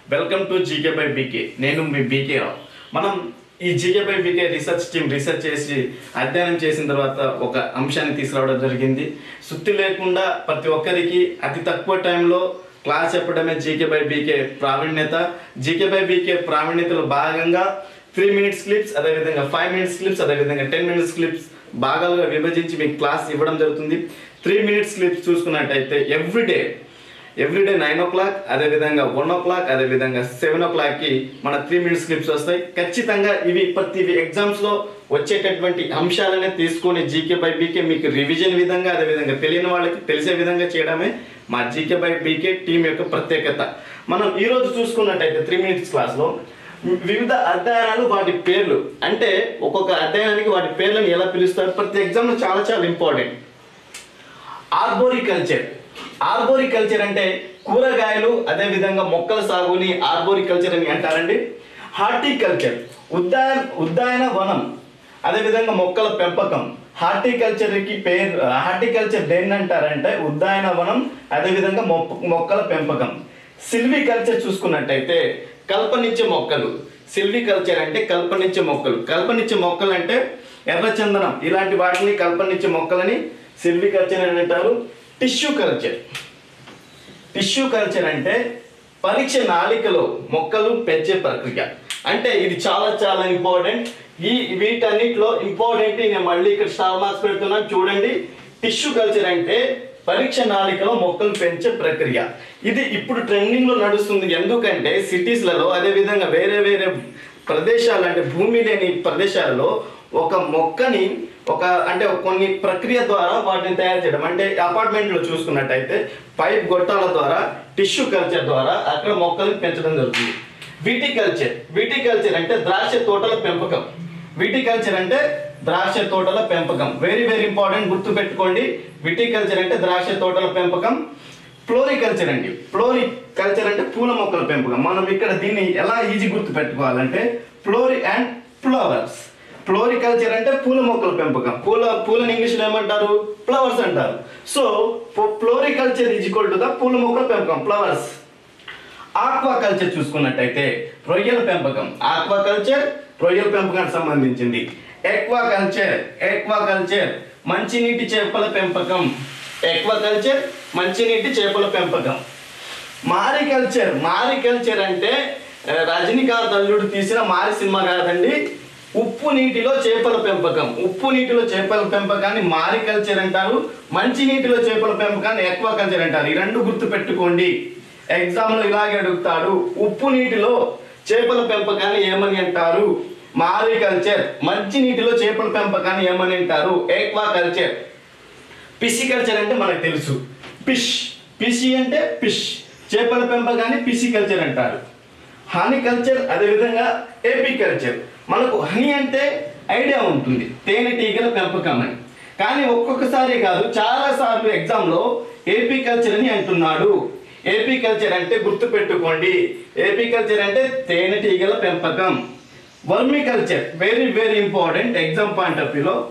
welcome to GK by BK నేను మీ BK Rao మనం ఈ GK by BK research team research చేసి అధ్యయనం చేసిన తర్వాత ఒక అంశాన్ని తీసుకురావడం జరిగింది సుత్తి లేకుండా ప్రతి ఒక్కరికి అతి తక్కువ టైంలో క్లాస్ చెప్పడమే జీకే బై బీకే ప్రావీణ్యత జీకే బై బీకే ప్రావీణ్యతలో భాగంగా త్రీ మినిట్స్ క్లిప్స్ అదేవిధంగా ఫైవ్ మినిట్స్ క్లిప్స్ అదేవిధంగా టెన్ మినిట్స్ క్లిప్స్ భాగాలుగా విభజించి మీకు క్లాస్ ఇవ్వడం జరుగుతుంది త్రీ మినిట్స్ క్లిప్స్ చూసుకున్నట్టయితే everyday everyday nine o'clock అదేవిధంగా వన్ ఓ క్లాక్ అదేవిధంగా సెవెన్ ఓ క్లాక్కి మన త్రీ మినిట్స్ క్లిప్స్ వస్తాయి ఖచ్చితంగా ఇవి ప్రతి ఎగ్జామ్స్లో వచ్చేటటువంటి అంశాలనే తీసుకొని జీకే బై బీకే మీకు రివిజన్ విధంగా అదేవిధంగా తెలియని వాళ్ళకి తెలిసే విధంగా చేయడమే మా జీకే బై బీకే టీం యొక్క ప్రత్యేకత మనం ఈరోజు చూసుకున్నట్టయితే త్రీ మినిట్స్ క్లాస్లో వివిధ అధ్యయనాలు వాటి పేర్లు అంటే ఒక్కొక్క అధ్యయనానికి వాటి పేర్లను ఎలా పిలుస్తారు ప్రతి ఎగ్జామ్లో చాలా చాలా ఇంపార్టెంట్ ఆర్బోరికల్చర్ ఆర్బోరికల్చర్ అంటే కూరగాయలు అదేవిధంగా మొక్కల సాగుని ఆర్బోరికల్చర్ అని అంటారండి హార్టికల్చర్ ఉద్యాన ఉద్యాన వనం అదేవిధంగా మొక్కల పెంపకం హార్టికల్చర్కి పేరు హార్టికల్చర్ దేన్ని అంటారంటే ఉద్యాన వనం అదేవిధంగా మొక్క మొక్కల పెంపకం సిల్వికల్చర్ చూసుకున్నట్టయితే కల్పనిచ్చే మొక్కలు సిల్వికల్చర్ అంటే కల్పనిచ్చే మొక్కలు కల్పనిచ్చే మొక్కలు అంటే ఎర్రచందనం ఇలాంటి వాటిని కల్పనిచ్చే మొక్కలని సిల్వికల్చర్ అని అంటారు టిష్యూ కల్చర్ టిష్యూ కల్చర్ అంటే పరీక్ష నాళికలో మొక్కలు పెంచే ప్రక్రియ అంటే ఇది చాలా చాలా ఇంపార్టెంట్ ఈ వీటన్నిటిలో ఇంపార్టెంట్ నేను మళ్ళీ ఇక్కడ స్టార్ మార్క్స్ పెడుతున్నాను చూడండి టిష్యూ కల్చర్ అంటే పరీక్ష నాళికలో మొక్కలు పెంచే ప్రక్రియ ఇది ఇప్పుడు ట్రెండింగ్ లో నడుస్తుంది ఎందుకంటే సిటీస్లలో అదే విధంగా వేరే వేరే ప్రదేశాలు అంటే భూమి లేని ప్రదేశాలలో ఒక మొక్కని ఒక అంటే కొన్ని ప్రక్రియ ద్వారా వాటిని తయారు చేయడం అంటే అపార్ట్మెంట్లో చూసుకున్నట్టయితే పైప్ గొట్టాల ద్వారా టిష్యూ కల్చర్ ద్వారా అక్కడ మొక్కలను పెంచడం జరుగుతుంది విటికల్చర్ విటికల్చర్ అంటే ద్రాక్ష తోటల పెంపకం విటికల్చర్ అంటే ద్రాక్ష తోటల పెంపకం వెరీ వెరీ ఇంపార్టెంట్ గుర్తు పెట్టుకోండి విటికల్చర్ అంటే ద్రాక్ష తోటల పెంపకం ఫ్లోరికల్చర్ అండి ఫ్లోరికల్చర్ అంటే పూల మొక్కల పెంపకం మనం ఇక్కడ దీన్ని ఎలా ఈజీ గుర్తు పెట్టుకోవాలంటే ఫ్లోరి అండ్ ఫ్లవర్స్ ఫ్లోరికల్చర్ అంటే పూల మొక్కల పెంపకం పూల పూలని ఇంగ్లీష్లో ఏమంటారు ఫ్లవర్స్ అంటారు so floriculture is equal to the పూల మొక్కల పెంపకం ఫ్లవర్స్ ఆక్వా కల్చర్ చూసుకున్నట్టయితే రొయ్యల పెంపకం ఆక్వా కల్చర్ రొయ్యల పెంపకానికి సంబంధించింది ఎక్వా కల్చర్ ఎక్వా కల్చర్ మంచినీటి చేపల పెంపకం ఎక్వా కల్చర్ మంచినీటి చేపల పెంపకం మారికల్చర్ మారికల్చర్ అంటే ఆ, రజనీకాంత్ అల్లుడు తీసిన మారి సినిమా కాదండి ఉప్పు నీటిలో చేపల పెంపకం ఉప్పు నీటిలో చేపల పెంపకాన్ని మారికల్చర్ అంటారు మంచి నీటిలో చేపల పెంపకాన్ని ఎక్వా కల్చర్ అంటారు ఈ రెండు గుర్తు పెట్టుకోండి ఎగ్జామ్లో ఇలాగే అడుగుతాడు ఉప్పు నీటిలో చేపల పెంపకాన్ని ఏమని అంటారు మారికల్చర్ మంచి నీటిలో చేపల పెంపకాన్ని ఏమని అంటారు ఎక్వా కల్చర్ పిసికల్చర్ అంటే మనకు తెలుసు ఫిష్ పిసి అంటే ఫిష్ చేపల పెంపకాన్ని పిసికల్చర్ అంటారు హనీ కల్చర్ అదేవిధంగా ఏపీకల్చర్ మనకు హనీ అంటే ఐడియా ఉంటుంది తేనెటీగల పెంపకం అని కానీ ఒక్కొక్కసారి కాదు చాలా సార్లు ఎగ్జామ్లో ఏపీకల్చర్ అని అంటున్నాడు ఏపీకల్చర్ అంటే గుర్తుపెట్టుకోండి ఏపీకల్చర్ అంటే తేనెటీగల పెంపకం vermiculture very very important exam point of వ్యూలో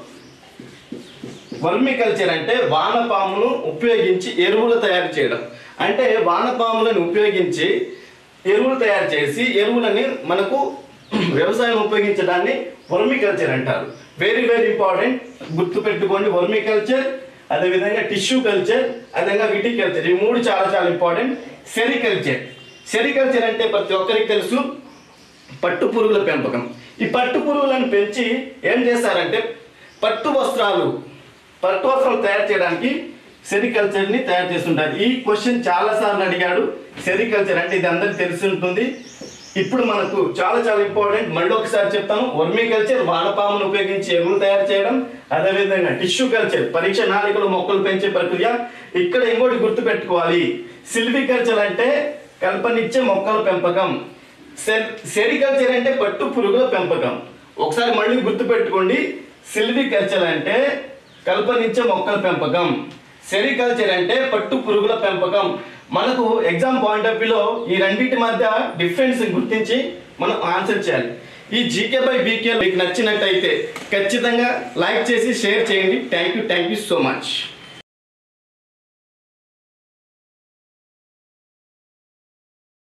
వర్మికల్చర్ అంటే వానపామును ఉపయోగించి ఎరువులు తయారు చేయడం అంటే వానపాములను ఉపయోగించి ఎరువులు తయారు చేసి ఎరువులని మనకు వ్యవసాయం ఉపయోగించడాన్ని వర్మికల్చర్ అంటారు వెరీ వెరీ ఇంపార్టెంట్ గుర్తుపెట్టుకోండి వర్మికల్చర్ అదేవిధంగా టిష్యూ కల్చర్ అదేవిధంగా విటికల్చర్ ఈ మూడు చాలా చాలా ఇంపార్టెంట్ సెరికల్చర్ సెరికల్చర్ అంటే ప్రతి ఒక్కరికి తెలుసు పట్టు పురుగుల పెంపకం ఈ పట్టు పురుగులను పెంచి ఏం చేస్తారంటే పట్టు వస్త్రాలు పట్టు వస్త్రాలు తయారు చేయడానికి సెరికల్చర్ని తయారు చేస్తుంటారు ఈ క్వశ్చన్ చాలా సార్లు అడిగాడు సెరికల్చర్ అంటే ఇది అందరికి తెలిసి ఉంటుంది ఇప్పుడు మనకు చాలా చాలా ఇంపార్టెంట్ మళ్ళీ ఒకసారి చెప్తాను వర్మికల్చర్ వానపామును ఉపయోగించి ఎరువులు తయారు చేయడం అదేవిధంగా టిష్యూ కల్చర్ పరీక్ష నాళికలో మొక్కలు పెంచే ప్రక్రియ ఇక్కడ ఇంకోటి గుర్తు పెట్టుకోవాలి సిల్వికల్చర్ అంటే కల్పనిచ్చే మొక్కల పెంపకం సెల్ సెరికల్చర్ అంటే పట్టు పురుగుల పెంపకం ఒకసారి మళ్ళీ గుర్తుపెట్టుకోండి సిల్వికల్చర్ అంటే కల్పనిచ్చే మొక్కల పెంపకం సెరికల్చర్ అంటే పట్టు పురుగుల పెంపకం మనకు ఎగ్జామ్ పాయింట్ ఆఫ్ వ్యూలో ఈ రెండింటి మధ్య డిఫరెన్స్ గుర్తించి మనం ఆన్సర్ చేయాలి ఈ జీకే బై బీకే మీకు నచ్చినట్టయితే ఖచ్చితంగా లైక్ చేసి షేర్ చేయండి thank you thank you so much